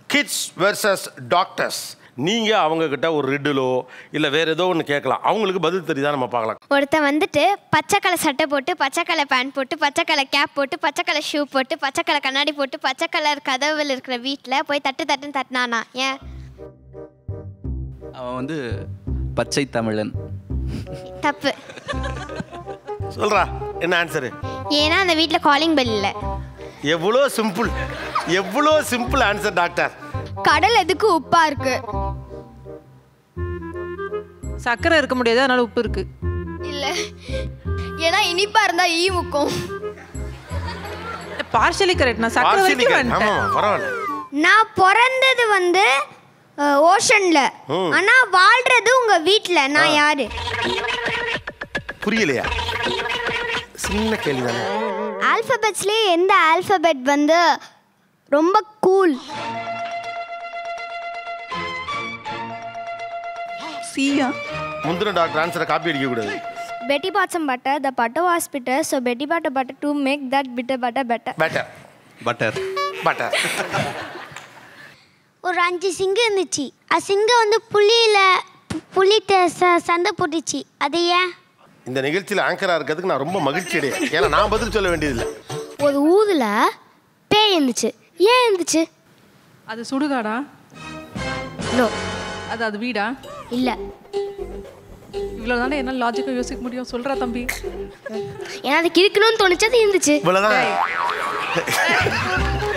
Kids versus doctors நீங்க அவங்க கிட்ட ஒரு ரிட்டிலோ இல்ல வேற ஏதோ ஒன்று கேட்கலாம் அவங்களுக்கு பதில் தெரியுதா நம்ம பார்க்கலாம் ஒருத்தன் வந்துட்டு பச்சை கலர் சட்டை போட்டு பச்சை கலர் பேண்ட் போட்டு பச்சை கலர் கேப் போட்டு பச்சை கலர் ஷூ போட்டு பச்சை கலர் கண்ணாடி போட்டு பச்சை கலர் கதவுல இருக்கிற வீட்டில் போய் தட்டு தட்டுன்னு தட்டினானா ஏன் அவன் வந்து பச்சை தமிழன் தப்பு சொல்றா என்ன ஆன்சரு ஏன்னா அந்த வீட்டில் காலிங் பெல் இல்லை எவ்வளோ சிம்பிள் எவ்வளோ சிம்பிள் ஆன்சர் டாக்டர் கடல் எதுக்கு உப்பா இருக்கு சக்கரை இருக்க முடியாது அதனால உப்பு இருக்கு இல்ல ஏன்னா இனிப்பா இருந்தா ஈ முக்கும் பார்ஷலி கரெக்ட் நான் சக்கரை Partially வரைக்கும் correct. வந்துட்டேன் ஆமாம் பரவாயில்ல நான் பிறந்தது வந்து ஓஷன்ல ம். ஆனா வாழ்றது உங்க வீட்ல நான் யாரு புரியலையா சின்ன கேள்வி தானே ஆல்பபெட்ஸ்லயே எந்த ஆல்பபெட் வந்து ரொம்ப கூல் சியா முந்தின டாக்டர் ஆன்சரை காப்பி அடிக்க கூடாது Betty bought some butter. The butter was bitter, so Betty bought a butter to make that bitter butter better. Better butter butter ஒரு அஞ்சு சிங்கம் இருந்துச்சு அது சிங்கம் வந்து புலியில பு- புலிட்ட ச- சண்டை போட்டுச்சு அது ஏன் இந்த நிகழ்ச்சியில் ஆங்கராக இருக்கிறதுக்கு நான் ரொம்ப மகிழ்ச்சி அடையேன் ஏன்னா நான் பதில் சொல்ல வேண்டியதில்லை ஒரு ஊதுல பேய் இருந்துச்சு ஏன் இருந்துச்சு அது சுடுகாடா நோ அது அது வீடா இல்ல இவ்வளோ தானே என்ன லாஜிக்காக யோசிக்க முடியும் சொல்றா தம்பி ஏன்னா அதுக்கு இருக்கணும்னு தோணுச்சு அது இருந்துச்சு இவ்வளோதான்